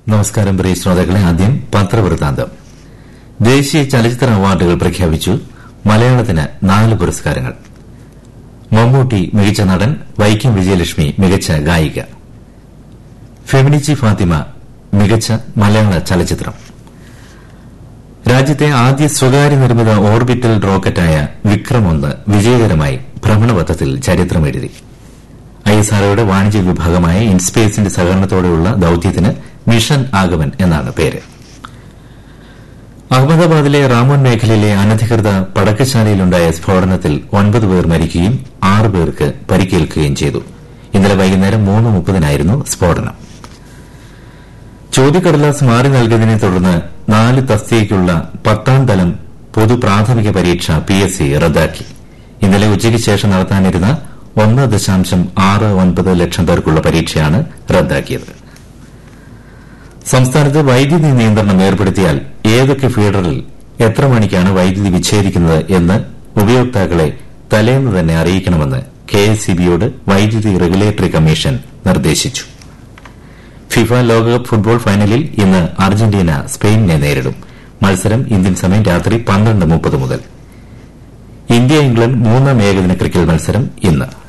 നമസ്കാരം പ്രിയ ശ്രോതാക്കളെ ആദ്യം പത്രവൃത്താന്തം ദേശീയ ചലച്ചിത്ര അവാർഡുകൾ പ്രഖ്യാപിച്ചു മലയാളത്തിന് നാല് പുരസ്കാരങ്ങൾ മമ്മൂട്ടി മികച്ച നടൻ വൈക്കം വിജയലക്ഷ്മി മികച്ച ഗായിക ഫെമിനിച്ചി ഫാത്തിമ മികച്ച മലയാള ചലച്ചിത്രം രാജ്യത്തെ ആദ്യ സ്വകാര്യ നിർമ്മിത ഓർബിറ്റൽ റോക്കറ്റായ വിക്രം ഒന്ന് വിജയകരമായി ഭ്രമണപഥത്തിൽ ചരിത്രമെഴുതി ഐഎസ്ആർഒയുടെ വാണിജ്യ വിഭാഗമായ ഇൻസ്പേസിന്റെ സഹകരണത്തോടെയുള്ള ദൌത്യത്തിന് മിഷൻ ആഗമൻ എന്നാണ് പേര് അഹമ്മദാബാദിലെ റാമോൻ മേഖലയിലെ അനധികൃത പടക്കശാലയിലുണ്ടായ സ്ഫോടനത്തിൽ ഒൻപത് പേർ മരിക്കുകയും ആറ് പേർക്ക് പരിക്കേൽക്കുകയും ചെയ്തു ഇന്നലെ വൈകുന്നേരം മൂന്ന് മുപ്പതിനായിരുന്നു സ്ഫോടനം ചോദ്യക്കടലാസ് മാറി നൽകിയതിനെ തുടർന്ന് നാല് തസ്തികയ്ക്കുള്ള പത്താം തലം പൊതു പ്രാഥമിക പരീക്ഷ പി എസ് സി റദ്ദാക്കി ഇന്നലെ ഉച്ചയ്ക്ക് ശേഷം നടത്താനിരുന്ന ഒന്ന് ദശാംശം ആറ് ഒൻപത് ലക്ഷം പേർക്കുള്ള പരീക്ഷയാണ് റദ്ദാക്കിയത് സംസ്ഥാനത്ത് വൈദ്യുതി നിയന്ത്രണം ഏർപ്പെടുത്തിയാൽ ഏതൊക്കെ ഫീഡറിൽ എത്ര മണിക്കാണ് വൈദ്യുതി വിച്ഛേദിക്കുന്നത് എന്ന് ഉപയോക്താക്കളെ തലേന്ന് തന്നെ അറിയിക്കണമെന്ന് കെഎസ്ഇബിയോട് വൈദ്യുതി റെഗുലേറ്ററി കമ്മീഷൻ നിർദ്ദേശിച്ചു ഫിഫ ലോകകപ്പ് ഫുട്ബോൾ ഫൈനലിൽ ഇന്ന് അർജന്റീന സ്പെയിനിനെ നേരിടും മത്സരം ഇന്ത്യൻ സമയം രാത്രി പന്ത്രണ്ട് മുപ്പത് മുതൽ ഇന്ത്യ ഇംഗ്ലണ്ട് മൂന്നാം ഏകദിന ക്രിക്കറ്റ് മത്സരം ഇന്ന്